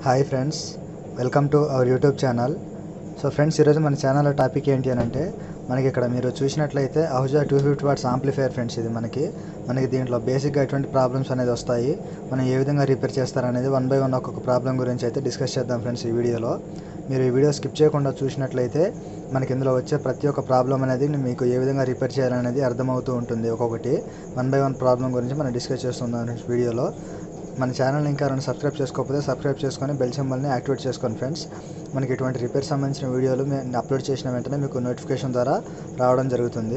hi friends welcome to our YouTube channel so friends ఈరోజు మన channel topic ఏంటి అని అంటే మనకి ఇక్కడ మీరు చూసినట్లయితే Ahuja two fifty watts amplifier friends ఇది మనకి మనకి దీంట్లో బేసిక్గా ఎటువంటి ప్రాబ్లమ్స్ అనేది వస్తాయి మనం ఏ విధంగా రిపేర్ చేస్తారనేది వన్ బై వన్ ఒక్కొక్క ప్రాబ్లం గురించి అయితే డిస్కస్ చేద్దాం ఫ్రెండ్స్ ఈ వీడియోలో మీరు ఈ వీడియో స్కిప్ చేయకుండా చూసినట్లయితే మనకి ఇందులో వచ్చే ప్రతి ఒక్క ప్రాబ్లం అనేది మీకు ఏ విధంగా రిపేర్ చేయాలనేది అర్థమవుతూ ఉంటుంది ఒక్కొక్కటి వన్ బై వన్ ప్రాబ్లం గురించి మనం డిస్కస్ చేస్తున్నాం ఫ్రెండ్స్ వీడియోలో మన ఛానల్ని ఇంకా రెండు సబ్స్క్రైబ్ చేసుకోకపోతే సబ్స్క్రైబ్ చేసుకొని బెల్ సింబల్ని యాక్టివేట్ చేసుకోండి ఫ్రెండ్స్ మనకి ఇటువంటి రిపేర్ సంబంధించిన వీడియోలు మేము అప్లోడ్ చేసిన వెంటనే మీకు నోటిఫికేషన్ ద్వారా రావడం జరుగుతుంది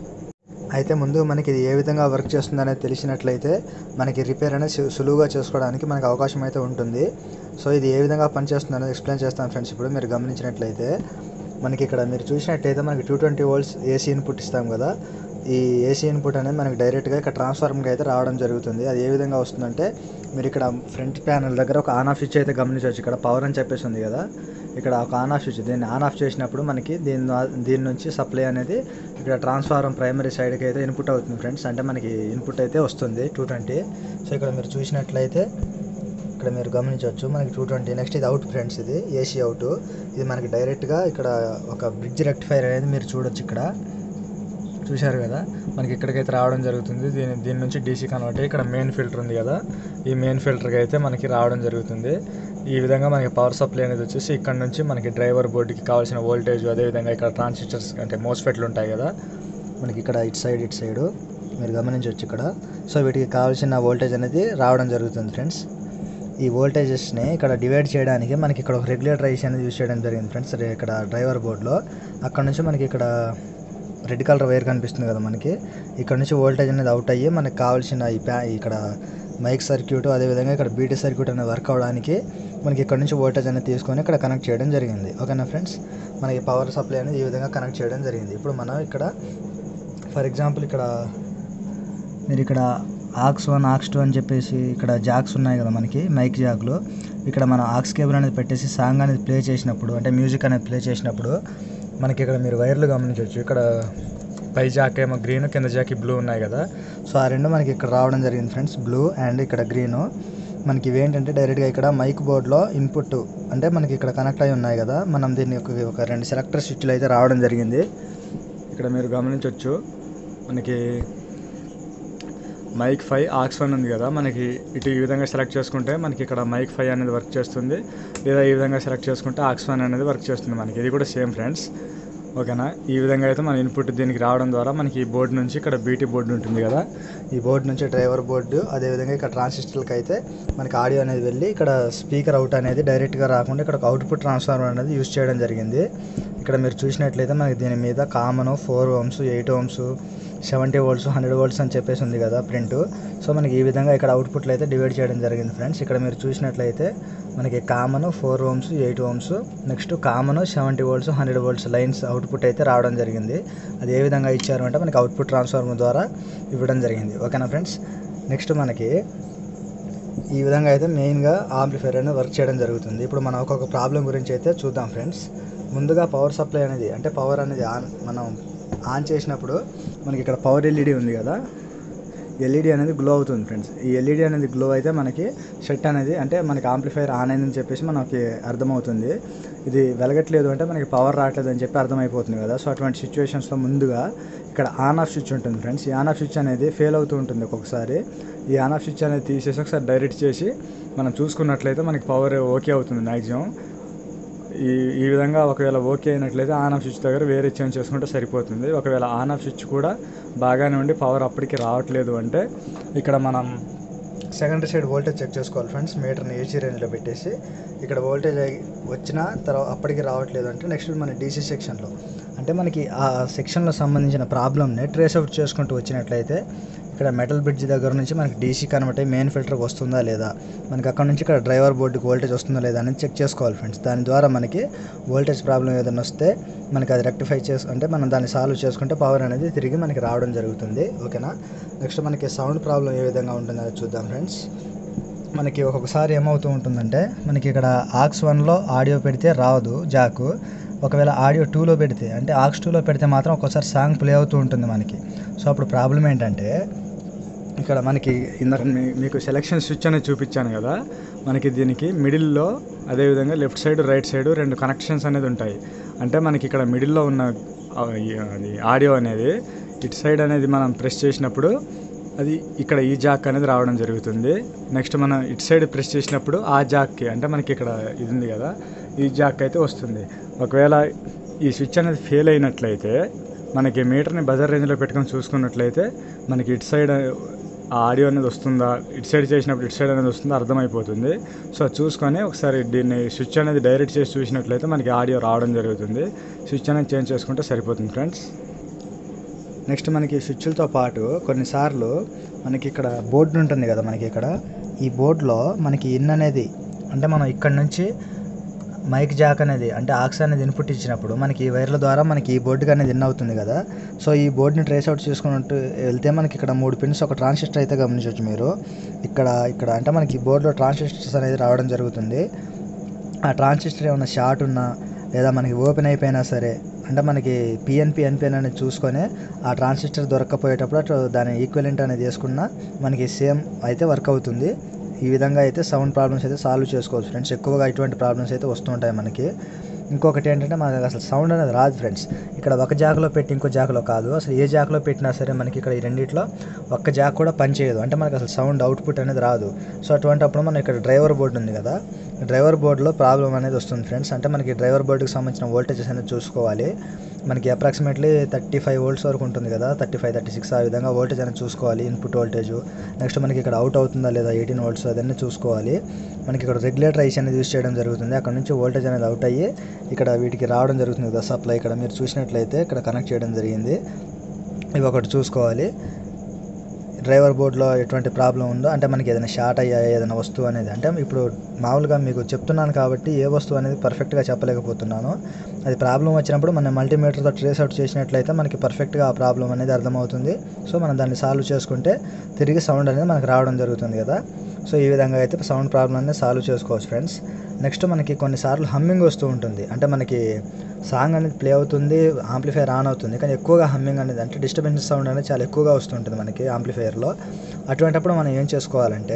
అయితే ముందు మనకి ఇది ఏ విధంగా వర్క్ చేస్తుంది అనేది తెలిసినట్లయితే మనకి రిపేర్ అనేది సు- సులువుగా చేసుకోవడానికి మనకి అవకాశం అయితే ఉంటుంది సో ఇది ఏ విధంగా పనిచేస్తుంది అనేది ఎక్స్ప్లెయిన్ చేస్తాను ఫ్రెండ్స్ ఇప్పుడు మీరు గమనించినట్లయితే మనకి ఇక్కడ మీరు చూసినట్టయితే మనకి two twenty volts AC input ఇస్తాం కదా ఈ ఏసీ ఇన్పుట్ అనేది మనకి డైరెక్ట్గా ఇక్కడ ట్రాన్స్ఫార్మర్కి అయితే రావడం జరుగుతుంది అది ఏ విధంగా వస్తుందంటే మీరు ఇక్కడ ఫ్రంట్ ప్యానల్ దగ్గర ఒక ఆన్ ఆఫ్ స్విచ్ అయితే గమనించవచ్చు ఇక్కడ పవర్ అని చెప్పేసి ఉంది కదా ఇక్కడ ఒక ఆన్ ఆఫ్ స్విచ్ దీన్ని ఆన్ ఆఫ్ చేసినప్పుడు మనకి దీని ద్వా- దీని నుంచి సప్లై అనేది ఇక్కడ ట్రాన్స్ఫార్మర్ ప్రైమరీ సైడ్కి అయితే ఇన్పుట్ అవుతుంది ఫ్రెండ్స్ అంటే మనకి ఇన్పుట్ అయితే వస్తుంది టూ ట్వంటీ సో ఇక్కడ మీరు చూసినట్లయితే ఇక్కడ మీరు గమనించవచ్చు మనకి టూ ట్వంటీ నెక్స్ట్ ఇది అవుట్ ఫ్రెండ్స్ ఇది ఏసీ అవుట్ ఇది మనకి డైరెక్ట్గా ఇక్కడ ఒక బ్రిడ్జ్ రెక్టిఫైర్ అనేది మీరు చూడొచ్చు ఇక్కడ చూశారు కదా మనకి ఇక్కడికైతే రావడం జరుగుతుంది దీని దీని నుంచి డీసీ కన్వర్ట్ అయ్యి ఇక్కడ మెయిన్ ఫిల్టర్ ఉంది కదా ఈ మెయిన్ ఫిల్టర్కి అయితే మనకి రావడం జరుగుతుంది ఈ విధంగా మనకి పవర్ సప్లై అనేది వచ్చేసి ఇక్కడ నుంచి మనకి డ్రైవర్ బోర్డుకి కావాల్సిన వోల్టేజ్ అదేవిధంగా ఇక్కడ ట్రాన్సిస్టర్స్ అంటే మోస్ఫెట్లు ఉంటాయి కదా మనకి ఇక్కడ ఇటు సైడ్ ఇటు సైడు మీరు గమనించవచ్చు ఇక్కడ సో వీటికి కావాల్సిన వోల్టేజ్ అనేది రావడం జరుగుతుంది ఫ్రెండ్స్ ఈ వోల్టేజెస్ని ఇక్కడ డివైడ్ చేయడానికి మనకి ఇక్కడ ఒక రెగ్యులేటర్ ఐసీ అనేది యూజ్ చేయడం జరిగింది ఫ్రెండ్స్ రే- ఇక్కడ డ్రైవర్ బోర్డులో అక్కడ నుంచి మనకి ఇక్కడ రెడ్ కలర్ వైర్ కనిపిస్తుంది కదా మనకి ఇక్కడ నుంచి వోల్టేజ్ అనేది అవుట్ అయ్యి మనకి కావాల్సిన ఈ ప్యా ఇక్కడ మైక్ సర్క్యూట్ అదేవిధంగా ఇక్కడ బీటీ సర్క్యూట్ అనేది వర్క్ అవ్వడానికి మనకి ఇక్కడ నుంచి వోల్టేజ్ అనేది తీసుకొని ఇక్కడ కనెక్ట్ చేయడం జరిగింది ఓకేనా ఫ్రెండ్స్ మనకి పవర్ సప్లై అనేది ఈ విధంగా కనెక్ట్ చేయడం జరిగింది ఇప్పుడు మనం ఇక్కడ ఫర్ ఎగ్జాంపుల్ ఇక్కడ మీరు ఇక్కడ ఆక్స్ వన్ ఆక్స్ టూ అని చెప్పేసి ఇక్కడ జాక్స్ ఉన్నాయి కదా మనకి మైక్ జాక్లు ఇక్కడ మనం ఆక్స్ కేబుల్ అనేది పెట్టేసి సాంగ్ అనేది ప్లే చేసినప్పుడు అంటే మ్యూజిక్ అనేది ప్లే చేసినప్పుడు మనకి ఇక్కడ మీరు వైర్లు గమనించవచ్చు ఇక్కడ పై జాక్ ఏమో గ్రీన్ కింద జాకి బ్లూ ఉన్నాయి కదా సో ఆ రెండు మనకి ఇక్కడ రావడం జరిగింది ఫ్రెండ్స్ బ్లూ అండ్ ఇక్కడ గ్రీను మనకి ఇవేంటంటే డైరెక్ట్గా ఇక్కడ మైక్ బోర్డ్లో ఇన్పుట్ అంటే మనకి ఇక్కడ కనెక్ట్ అయి ఉన్నాయి కదా మనం దీన్ని ఒక ఒక రెండు సెలెక్టర్ స్విచ్లు అయితే రావడం జరిగింది ఇక్కడ మీరు గమనించవచ్చు మనకి మైక్ ఫైవ్ ఆక్స్ వన్ ఉంది కదా మనకి ఇటు ఈ విధంగా సెలెక్ట్ చేసుకుంటే మనకి ఇక్కడ మైక్ ఫైవ్ అనేది వర్క్ చేస్తుంది లేదా ఈ విధంగా సెలెక్ట్ చేసుకుంటే ఆక్స్ వన్ అనేది వర్క్ చేస్తుంది మనకి ఇది కూడా సేమ్ ఫ్రెండ్స్ ఓకేనా ఈ విధంగా అయితే మన ఇన్పుట్ దీనికి రావడం ద్వారా మనకి ఈ బోర్డు నుంచి ఇక్కడ బీటీ బోర్డు ఉంటుంది కదా ఈ బోర్డు నుంచి డ్రైవర్ బోర్డు అదేవిధంగా ఇక్కడ ట్రాన్సిస్టర్కి అయితే మనకి ఆడియో అనేది వెళ్ళి ఇక్కడ స్పీకర్ అవుట్ అనేది డైరెక్ట్గా రాకుండా ఇక్కడ ఒక అవుట్పుట్ ట్రాన్స్ఫార్మర్ అనేది యూజ్ చేయడం జరిగింది ఇక్కడ మీరు చూసినట్లయితే మనకి దీని మీద common four ohms eight ohms seventy volts hundred volts అని చెప్పేసి ఉంది కదా ప్రింట్ సో మనకి ఈ విధంగా ఇక్కడ అవుట్పుట్లు అయితే డివైడ్ చేయడం జరిగింది ఫ్రెండ్స్ ఇక్కడ మీరు చూసినట్లయితే మనకి common four ohms eight ohms next common seventy volts hundred volts lines output అయితే రావడం జరిగింది అది ఏ విధంగా ఇచ్చారు అంటే మనకి అవుట్పుట్ ట్రాన్స్ఫార్మర్ ద్వారా ఇవ్వడం జరిగింది ఓకేనా ఫ్రెండ్స్ నెక్స్ట్ మనకి ఈ విధంగా అయితే మెయిన్గా ఆంప్లిఫైర్ అనేది వర్క్ చేయడం జరుగుతుంది ఇప్పుడు మనం ఒక్కొక్క ప్రాబ్లం గురించి అయితే చూద్దాం ఫ్రెండ్స్ ముందుగా పవర్ సప్లై అనేది అంటే పవర్ అనేది ఆన్ మనం ఆన్ చేసినప్పుడు మనకి ఇక్కడ పవర్ ఎల్ఈడి ఉంది కదా ఎల్ఈడి అనేది గ్లో అవుతుంది ఫ్రెండ్స్ ఈ ఎల్ఈడి అనేది గ్లో అయితే మనకి సెట్ అనేది అంటే మనకి ఆంప్లిఫైర్ ఆన్ అయిందని చెప్పేసి మనకి అర్థమవుతుంది ఇది వెలగట్లేదు అంటే మనకి పవర్ రావట్లేదు అని చెప్పి అర్థమైపోతుంది కదా సో అటువంటి సిచ్యువేషన్స్లో ముందుగా ఇక్కడ ఆన్ ఆఫ్ స్విచ్ ఉంటుంది ఫ్రెండ్స్ ఈ ఆన్ ఆఫ్ స్విచ్ అనేది ఫెయిల్ అవుతూ ఉంటుంది ఒక్కొక్కసారి ఈ ఆన్ ఆఫ్ స్విచ్ అనేది తీసేసి ఒకసారి డైరెక్ట్ చేసి మనం చూసుకున్నట్లయితే మనకి పవర్ ఓకే అవుతుంది మ్యాక్సిమం ఈ ఈ విధంగా ఒకవేళ ఓకే అయినట్లయితే ఆన్ ఆఫ్ స్విచ్ దగ్గర వేరే చేంజ్ చేసుకుంటే సరిపోతుంది ఒకవేళ ఆన్ ఆఫ్ స్విచ్ కూడా బాగానే ఉండి పవర్ అప్పటికి రావట్లేదు అంటే ఇక్కడ మనం సెకండరీ సైడ్ వోల్టేజ్ చెక్ చేసుకోవాలి ఫ్రెండ్స్ మీటర్ని ఏసీ రేంజ్లో పెట్టేసి ఇక్కడ వోల్టేజ్ వచ్చిన తర్వాత అప్పటికి రావట్లేదు అంటే నెక్స్ట్ మన డీసీ సెక్షన్లో అంటే మనకి ఆ సెక్షన్లో సంబంధించిన ప్రాబ్లమ్ని ట్రేస్ అవుట్ చేసుకుంటూ వచ్చినట్లయితే ఇక్కడ మెటల్ బ్రిడ్జ్ దగ్గర నుంచి మనకి డీసీ కన్వర్ట్ అయ్యి మెయిన్ ఫిల్టర్కి వస్తుందా లేదా మనకి అక్కడ నుంచి ఇక్కడ డ్రైవర్ బోర్డుకి వోల్టేజ్ వస్తుందా లేదా అనేది చెక్ చేసుకోవాలి ఫ్రెండ్స్ దాని ద్వారా మనకి వోల్టేజ్ ప్రాబ్లం ఏదైనా వస్తే మనకి అది రెక్టిఫై చేసు అంటే మనం దాన్ని సాల్వ్ చేసుకుంటే పవర్ అనేది తిరిగి మనకి రావడం జరుగుతుంది ఓకేనా నెక్స్ట్ మనకి సౌండ్ ప్రాబ్లం ఏ విధంగా ఉంటుందో అది చూద్దాం ఫ్రెండ్స్ మనకి ఒక్కొక్కసారి ఏమవుతూ ఉంటుందంటే మనకి ఇక్కడ ఆక్స్ వన్లో ఆడియో పెడితే రాదు జాకు ఒకవేళ ఆడియో టూలో పెడితే అంటే ఆక్స్ టూలో పెడితే మాత్రం ఒక్కోసారి సాంగ్ ప్లే అవుతూ ఉంటుంది మనకి సో అప్పుడు ప్రాబ్లం ఏంటంటే ఇక్కడ మనకి ఇందాక మీ- మీకు సెలెక్షన్ స్విచ్ అనేది చూపించాను కదా మనకి దీనికి మిడిల్లో అదేవిధంగా లెఫ్ట్ సైడ్ రైట్ సైడ్ రెండు కనెక్షన్స్ అనేది ఉంటాయి అంటే మనకి ఇక్కడ మిడిల్లో ఉన్న ఆ, ఈ- అది ఆడియో అనేది ఇటు సైడ్ అనేది మనం ప్రెస్ చేసినప్పుడు అది ఇక్కడ ఈ జాక్ అనేది రావడం జరుగుతుంది నెక్స్ట్ మనం ఇటు సైడ్ ప్రెస్ చేసినప్పుడు ఆ జాక్కి అంటే మనకి ఇక్కడ ఇది ఉంది కదా ఈ జాక్ అయితే వస్తుంది ఒకవేళ ఈ స్విచ్ అనేది ఫెయిల్ అయినట్లయితే మనకి మీటర్ని బజార్ రేంజ్లో పెట్టుకొని చూసుకున్నట్లయితే మనకి ఇటు సైడ్ ఆ ఆడియో అనేది వస్తుందా ఇటు సైడ్ చేసినప్పుడు ఇటు సైడ్ అనేది వస్తుందా అర్థమైపోతుంది సో అది చూసుకొని ఒకసారి దీన్ని స్విచ్ అనేది డైరెక్ట్ చేసి చూసినట్లయితే మనకి ఆడియో రావడం జరుగుతుంది స్విచ్ అనేది చేంజ్ చేసుకుంటే సరిపోతుంది ఫ్రెండ్స్ నెక్స్ట్ మనకి స్విచ్లతో పాటు కొన్నిసార్లు మనకి ఇక్కడ బోర్డు ఉంటుంది కదా మనకి ఇక్కడ ఈ బోర్డులో మనకి ఇన్ అనేది అంటే మనం ఇక్కడ నుంచి మైక్ జాక్ అనేది అంటే ఆక్స్ అనేది ఇన్పుట్ ఇచ్చినప్పుడు మనకి ఈ వైర్ల ద్వారా మనకి ఈ బోర్డుకి అనేది ఇన్ అవుతుంది కదా సో ఈ బోర్డుని ట్రేస్ అవుట్ చేసుకున్నట్టు వెళ్తే మనకి ఇక్కడ మూడు పిన్స్ ఒక ట్రాన్సిస్టర్ అయితే గమనించవచ్చు మీరు ఇక్కడ ఇక్కడ అంటే మనకి ఈ బోర్డులో ట్రాన్సిస్టర్స్ అనేది రావడం జరుగుతుంది ఆ ట్రాన్సిస్టర్ ఏమైనా షార్ట్ ఉన్నా లేదా మనకి ఓపెన్ అయిపోయినా సరే అంటే మనకి పిఎన్పి ఎన్పిఎన్ అనేది చూసుకొని ఆ ట్రాన్సిస్టర్ దొరక్కపోయేటప్పుడు అటు దాని ఈక్వలెంట్ అనేది వేసుకున్నా మనకి సేమ్ అయితే వర్క్ అవుతుంది ఈ విధంగా అయితే సౌండ్ ప్రాబ్లమ్స్ అయితే సాల్వ్ చేసుకోవచ్చు ఫ్రెండ్స్ ఎక్కువగా ఇటువంటి ప్రాబ్లమ్స్ అయితే వస్తుంటాయి మనకి ఇంకొకటి ఏంటంటే మనకి అసలు సౌండ్ అనేది రాదు ఫ్రెండ్స్ ఇక్కడ ఒక జాక్లో పెట్టి ఇంకో జాక్లో కాదు అసలు ఏ జాక్లో పెట్టినా సరే మనకి ఇక్కడ ఈ రెండిట్లో ఒక్క జాక్ కూడా పనిచేయదు అంటే మనకి అసలు సౌండ్ అవుట్పుట్ అనేది రాదు సో అటువంటి అప్పుడు మనం ఇక్కడ డ్రైవర్ బోర్డు ఉంది కదా డ్రైవర్ బోర్డులో ప్రాబ్లం అనేది వస్తుంది ఫ్రెండ్స్ అంటే మనకి డ్రైవర్ బోర్డుకి సంబంధించిన వోల్టేజెస్ అనేది చూసుకోవాలి మనకి అప్రాక్సిమేట్లీ థర్టీ ఫైవ్ వోల్ట్స్ వరకు ఉంటుంది కదా థర్టీ ఫైవ్ థర్టీ సిక్స్ ఆ విధంగా వోల్టేజ్ అనేది చూసుకోవాలి ఇన్పుట్ వోల్టేజ్ నెక్స్ట్ మనకి ఇక్కడ అవుట్ అవుతుందా లేదా ఎయిటీన్ వోల్ట్స్ అదన్నీ చూసుకోవాలి మనకి ఇక్కడ రెగ్యులేటర్ ఐస్ అనేది యూస్ చేయడం జరుగుతుంది అక్కడ నుంచి వోల్టేజ్ అనేది అవుట్ అయ్యి ఇక్కడ వీటికి రావడం జరుగుతుంది కదా సప్లై ఇక్కడ మీరు చూసినట్లయితే ఇక్కడ కనెక్ట్ చేయడం జరిగింది ఇవి ఒకటి చూసుకోవాలి డ్రైవర్ బోర్డులో ఎటువంటి ప్రాబ్లం ఉందో అంటే మనకి ఏదైనా షార్ట్ అయ్యా ఏదైనా వస్తువు అనేది అంటే ఇప్పుడు మామూలుగా మీకు చెప్తున్నాను కాబట్టి ఏ వస్తువు అనేది పర్ఫెక్ట్గా చెప్పలేకపోతున్నాను అది ప్రాబ్లం వచ్చినప్పుడు మనం మల్టీమీటర్తో ట్రేస్ అవుట్ చేసినట్లయితే మనకి పర్ఫెక్ట్గా ఆ ప్రాబ్లం అనేది అర్థమవుతుంది సో మనం దాన్ని సాల్వ్ చేసుకుంటే తిరిగి సౌండ్ అనేది మనకు రావడం జరుగుతుంది కదా సో ఈ విధంగా అయితే సౌండ్ ప్రాబ్లం అనేది సాల్వ్ చేసుకోవచ్చు ఫ్రెండ్స్ నెక్స్ట్ మనకి కొన్నిసార్లు హమ్మింగ్ వస్తూ ఉంటుంది అంటే మనకి సాంగ్ అనేది ప్లే అవుతుంది ఆంప్లిఫైర్ ఆన్ అవుతుంది కానీ ఎక్కువగా హమ్మింగ్ అనేది అంటే డిస్టర్బెన్స్ సౌండ్ అనేది చాలా ఎక్కువగా వస్తుంటుంది మనకి ఆంప్లిఫైర్లో అటువంటప్పుడు మనం ఏం చేసుకోవాలంటే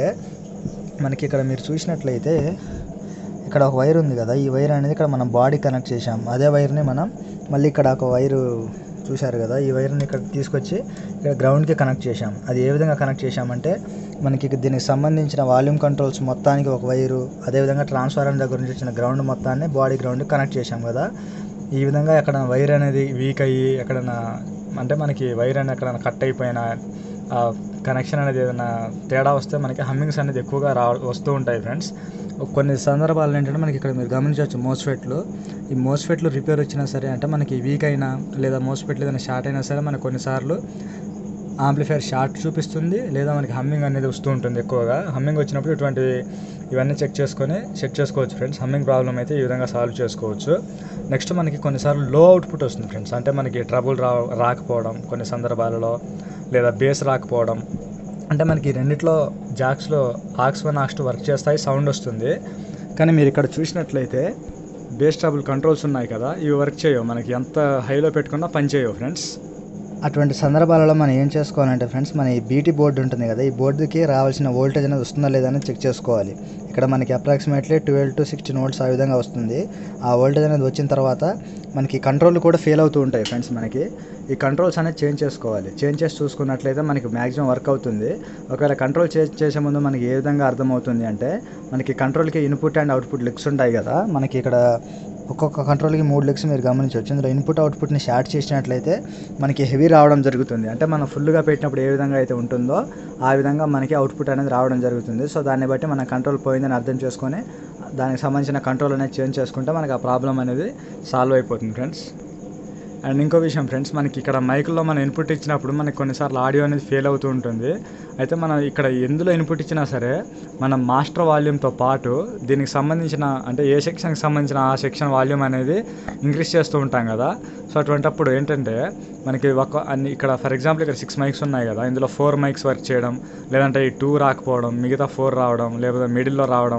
మనకి ఇక్కడ మీరు చూసినట్లయితే ఇక్కడ ఒక వైర్ ఉంది కదా ఈ వైర్ అనేది ఇక్కడ మనం బాడీ కనెక్ట్ చేసాం అదే వైర్ని మనం మళ్ళీ ఇక్కడ ఒక వైరు చూశారు కదా ఈ వైర్ని ఇక్కడ తీసుకొచ్చి ఇక్కడ గ్రౌండ్కి కనెక్ట్ చేసాం అది ఏ విధంగా కనెక్ట్ చేసామంటే మనకి ఇక దీనికి సంబంధించిన వాల్యూమ్ కంట్రోల్స్ మొత్తానికి ఒక వైరు అదేవిధంగా ట్రాన్స్ఫార్మర్ దగ్గర నుంచి వచ్చిన గ్రౌండ్ మొత్తాన్ని బాడీ గ్రౌండ్కి కనెక్ట్ చేసాం కదా ఈ విధంగా ఎక్కడ వైర్ అనేది వీక్ అయ్యి ఎక్కడైనా అంటే మనకి వైర్ అనేది ఎక్కడైనా కట్ అయిపోయినా ఆ కనెక్షన్ అనేది ఏదైనా తేడా వస్తే మనకి హమ్మింగ్స్ అనేది ఎక్కువగా రా వస్తూ ఉంటాయి ఫ్రెండ్స్ కొన్ని సందర్భాలు ఏంటంటే మనకి ఇక్కడ మీరు గమనించవచ్చు మోస్ఫెట్లు ఈ మోస్ఫెట్లు రిపేర్ వచ్చినా సరే అంటే మనకి వీక్ అయినా లేదా మోస్ఫెట్లు ఏదైనా షార్ట్ అయినా సరే మనకు కొన్నిసార్లు ఆంప్లిఫైర్ షార్ట్ చూపిస్తుంది లేదా మనకి హమ్మింగ్ అనేది వస్తూ ఉంటుంది ఎక్కువగా హమ్మింగ్ వచ్చినప్పుడు ఇటువంటి ఇవన్నీ చెక్ చేసుకొని చెక్ చేసుకోవచ్చు ఫ్రెండ్స్ హమ్మింగ్ ప్రాబ్లం అయితే ఈ విధంగా సాల్వ్ చేసుకోవచ్చు నెక్స్ట్ మనకి కొన్నిసార్లు లో అవుట్పుట్ వస్తుంది ఫ్రెండ్స్ అంటే మనకి ట్రబుల్ రా రాకపోవడం కొన్ని సందర్భాలలో లేదా బేస్ రాకపోవడం అంటే మనకి ఈ రెండిట్లో జాక్స్లో aux one aux two work చేస్తాయి సౌండ్ వస్తుంది కానీ మీరు ఇక్కడ చూసినట్లయితే బేస్ ట్రబుల్ కంట్రోల్స్ ఉన్నాయి కదా ఇవి వర్క్ చేయవు మనకి ఎంత హైలో పెట్టుకున్నా పని చేయవు ఫ్రెండ్స్ అటువంటి సందర్భాలలో మనం ఏం చేసుకోవాలంటే ఫ్రెండ్స్ మన ఈ బీటీ బోర్డు ఉంటుంది కదా ఈ బోర్డుకి రావాల్సిన వోల్టేజ్ అనేది వస్తుందా లేదా అని చెక్ చేసుకోవాలి ఇక్కడ మనకి approximately twelve to sixteen volts ఆ విధంగా వస్తుంది ఆ వోల్టేజ్ అనేది వచ్చిన తర్వాత మనకి కంట్రోల్ కూడా ఫెయిల్ అవుతూ ఉంటాయి ఫ్రెండ్స్ మనకి ఈ కంట్రోల్స్ అనేది చేంజ్ చేసుకోవాలి చేంజ్ చేసి చూసుకున్నట్లయితే మనకి మ్యాక్సిమం వర్క్ అవుతుంది ఒకవేళ కంట్రోల్ చే చేసే ముందు మనకి ఏ విధంగా అర్థమవుతుంది అంటే మనకి కంట్రోల్కి ఇన్పుట్ అండ్ అవుట్పుట్ లెగ్స్ ఉంటాయి కదా మనకి ఇక్కడ ఒక్కొక్క కంట్రోల్కి మూడు లెగ్స్ మీరు గమనించవచ్చు ఇందులో ఇన్పుట్ అవుట్పుట్ని షార్ట్ చేసినట్లయితే మనకి హెవీ రావడం జరుగుతుంది అంటే మనం ఫుల్గా పెట్టినప్పుడు ఏ విధంగా అయితే ఉంటుందో ఆ విధంగా మనకి అవుట్పుట్ అనేది రావడం జరుగుతుంది సో దాన్ని బట్టి మన కంట్రోల్ పోయిందని అర్థం చేసుకొని దానికి సంబంధించిన కంట్రోల్ అనేది చేంజ్ చేసుకుంటే మనకి ఆ ప్రాబ్లం అనేది సాల్వ్ అయిపోతుంది ఫ్రెండ్స్ అండ్ ఇంకో విషయం ఫ్రెండ్స్ మనకి ఇక్కడ మైక్లో మనం ఇన్పుట్ ఇచ్చినప్పుడు మనకి కొన్నిసార్లు ఆడియో అనేది ఫెయిల్ అవుతూ ఉంటుంది అయితే మనం ఇక్కడ ఎందులో ఇన్పుట్ ఇచ్చినా సరే మనం మాస్టర్ వాల్యూమ్తో పాటు దీనికి సంబంధించిన అంటే ఏ సెక్షన్కి సంబంధించిన ఆ సెక్షన్ వాల్యూమ్ అనేది ఇంక్రీజ్ చేస్తూ ఉంటాం కదా సో అటువంటప్పుడు ఏంటంటే మనకి ఒక అన్ని ఇక్కడ ఫర్ ఎగ్జాంపుల్ ఇక్కడ సిక్స్ మైక్స్ ఉన్నాయి కదా ఇందులో ఫోర్ మైక్స్ వర్క్ చేయడం లేదంటే ఈ టూ రాకపోవడం మిగతా ఫోర్ రావడం లేకపోతే మిడిల్లో రావడం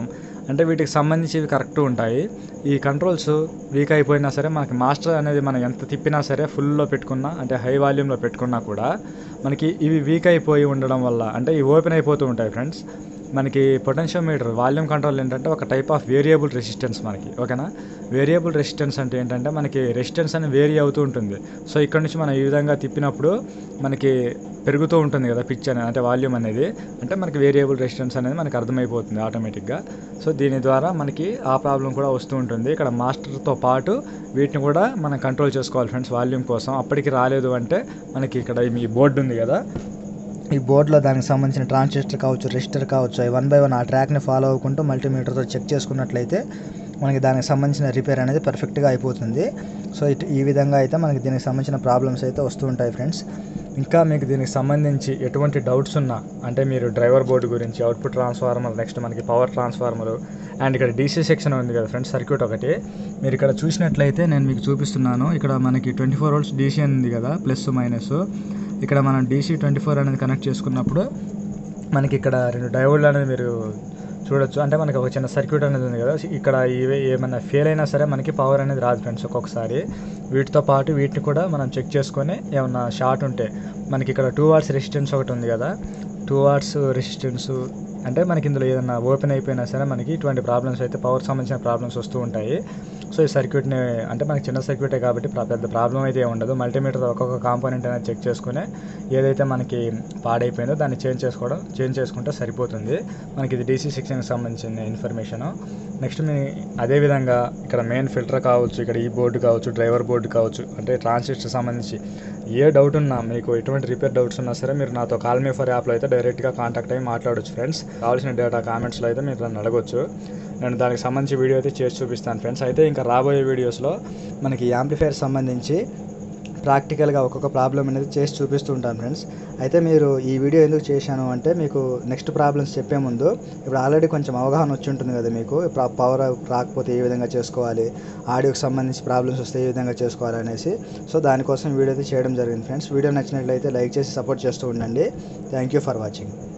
అంటే వీటికి సంబంధించి ఇవి కరెక్ట్ ఉంటాయి ఈ కంట్రోల్స్ వీక్ అయిపోయినా సరే మనకి మాస్టర్ అనేది మనం ఎంత తిప్పినా సరే ఫుల్లో పెట్టుకున్నా అంటే హై వాల్యూమ్లో పెట్టుకున్నా కూడా మనకి ఇవి వీక్ అయిపోయి ఉండడం వల్ల అంటే ఇవి ఓపెన్ అయిపోతూ ఉంటాయి ఫ్రెండ్స్ మనకి పొటెన్షియోమీటర్ వాల్యూమ్ కంట్రోల్ ఏంటంటే ఒక టైప్ ఆఫ్ వేరియబుల్ రెసిస్టెన్స్ మనకి ఓకేనా వేరియబుల్ రెసిస్టెన్స్ అంటే ఏంటంటే మనకి రెసిస్టెన్స్ అనేది వేరీ అవుతూ ఉంటుంది సో ఇక్కడ నుంచి మనం ఈ విధంగా తిప్పినప్పుడు మనకి పెరుగుతూ ఉంటుంది కదా పిచ్ అనేది అంటే వాల్యూమ్ అనేది అంటే మనకి వేరియబుల్ రెసిస్టెన్స్ అనేది మనకి అర్థమైపోతుంది ఆటోమేటిక్గా సో దీని ద్వారా మనకి ఆ ప్రాబ్లం కూడా వస్తూ ఉంటుంది ఇక్కడ మాస్టర్తో పాటు వీటిని కూడా మనం కంట్రోల్ చేసుకోవాలి ఫ్రెండ్స్ వాల్యూమ్ కోసం అప్పటికి రాలేదు అంటే మనకి ఇక్కడ మీ బోర్డు ఉంది కదా ఈ బోర్డులో దానికి సంబంధించిన ట్రాన్సిస్టర్ కావచ్చు రెజిస్టర్ కావచ్చు అవి వన్ బై వన్ ఆ ట్రాక్ని ఫాలో అవ్వకుంటూ మల్టీమీటర్తో చెక్ చేసుకున్నట్లయితే మనకి దానికి సంబంధించిన రిపేర్ అనేది పర్ఫెక్ట్గా అయిపోతుంది సో ఇటు ఈ విధంగా అయితే మనకి దీనికి సంబంధించిన ప్రాబ్లమ్స్ అయితే వస్తూ ఉంటాయి ఫ్రెండ్స్ ఇంకా మీకు దీనికి సంబంధించి ఎటువంటి డౌట్స్ ఉన్నా అంటే మీరు డ్రైవర్ బోర్డు గురించి అవుట్పుట్ ట్రాన్స్ఫార్మర్ నెక్స్ట్ మనకి పవర్ ట్రాన్స్ఫార్మర్ అండ్ ఇక్కడ డీసీ సెక్షన్ ఉంది కదా ఫ్రెండ్స్ సర్క్యూట్ ఒకటి మీరు ఇక్కడ చూసినట్లయితే నేను మీకు చూపిస్తున్నాను ఇక్కడ మనకి ట్వంటీ ఫోర్ వోల్ట్స్ డీసీ ఉంది కదా ప్లస్ మైనస్ ఇక్కడ మనం డీసీ ట్వంటీ ఫోర్ అనేది కనెక్ట్ చేసుకున్నప్పుడు మనకి ఇక్కడ రెండు డయోడ్లు అనేది మీరు చూడొచ్చు అంటే మనకి ఒక చిన్న సర్క్యూట్ అనేది ఉంది కదా ఇక్కడ ఇవే ఏమైనా ఫెయిల్ అయినా సరే మనకి పవర్ అనేది రాదు ఫ్రెండ్స్ ఒక్కొక్కసారి వీటితో పాటు వీటిని కూడా మనం చెక్ చేసుకొని ఏమన్నా షార్ట్ ఉంటే మనకి ఇక్కడ టూ వాట్స్ రెసిస్టెన్స్ ఒకటి ఉంది కదా టూ వాట్స్ రెసిస్టెన్స్ అంటే మనకి ఇందులో ఏదైనా ఓపెన్ అయిపోయినా సరే మనకి ఇటువంటి ప్రాబ్లమ్స్ అయితే పవర్ సంబంధించిన ప్రాబ్లమ్స్ వస్తూ ఉంటాయి సో ఈ సర్క్యూట్ని అంటే మనకి చిన్న సర్క్యూటే కాబట్టి ప్ర- పెద్ద ప్రాబ్లం అయితే ఏం ఉండదు మల్టీమీటర్ ఒక్కొక్క కాంపోనెంట్ అనేది చెక్ చేసుకుని ఏదైతే మనకి పాడైపోయిందో దాన్ని చేంజ్ చేసుకోవడం చేంజ్ చేసుకుంటే సరిపోతుంది మనకి ఇది డీసీ సెక్షన్కి సంబంధించిన ఇన్ఫర్మేషన్ నెక్స్ట్ మీ అదేవిధంగా ఇక్కడ మెయిన్ ఫిల్టర్ కావచ్చు ఇక్కడ ఈ బోర్డు కావచ్చు డ్రైవర్ బోర్డు కావచ్చు అంటే ట్రాన్సిస్టర్ సంబంధించి ఏ డౌట్ ఉన్నా మీకు ఎటువంటి రిపేర్ డౌట్స్ ఉన్నా సరే మీరు నాతో కాల్ మీ ఫర్ యాప్లో అయితే డైరెక్ట్గా కాంటాక్ట్ అయ్యి మాట్లాడొచ్చు ఫ్రెండ్స్ కావాల్సిన డేటా కామెంట్స్లో అయితే మీరు నన్ను అడగొచ్చు నేను దానికి సంబంధించి వీడియో అయితే చేసి చూపిస్తాను ఫ్రెండ్స్ అయితే ఇంకా రాబోయే వీడియోస్లో మనకి యాంప్లిఫైర్ సంబంధించి ప్రాక్టికల్గా ఒక్కొక్క ప్రాబ్లం అనేది చేసి చూపిస్తూ ఉంటాను ఫ్రెండ్స్ అయితే మీరు ఈ వీడియో ఎందుకు చేశాను అంటే మీకు నెక్స్ట్ ప్రాబ్లమ్స్ చెప్పే ముందు ఇప్పుడు ఆల్రెడీ కొంచెం అవగాహన వచ్చి ఉంటుంది కదా మీకు పవర్ రాకపోతే ఏ విధంగా చేసుకోవాలి ఆడియోకి సంబంధించి ప్రాబ్లమ్స్ వస్తే ఏ విధంగా చేసుకోవాలి అనేసి సో దానికోసం వీడియో అయితే చేయడం జరిగింది ఫ్రెండ్స్ వీడియో నచ్చినట్లయితే లైక్ చేసి సపోర్ట్ చేస్తూ ఉండండి థ్యాంక్ యూ ఫర్ వాచింగ్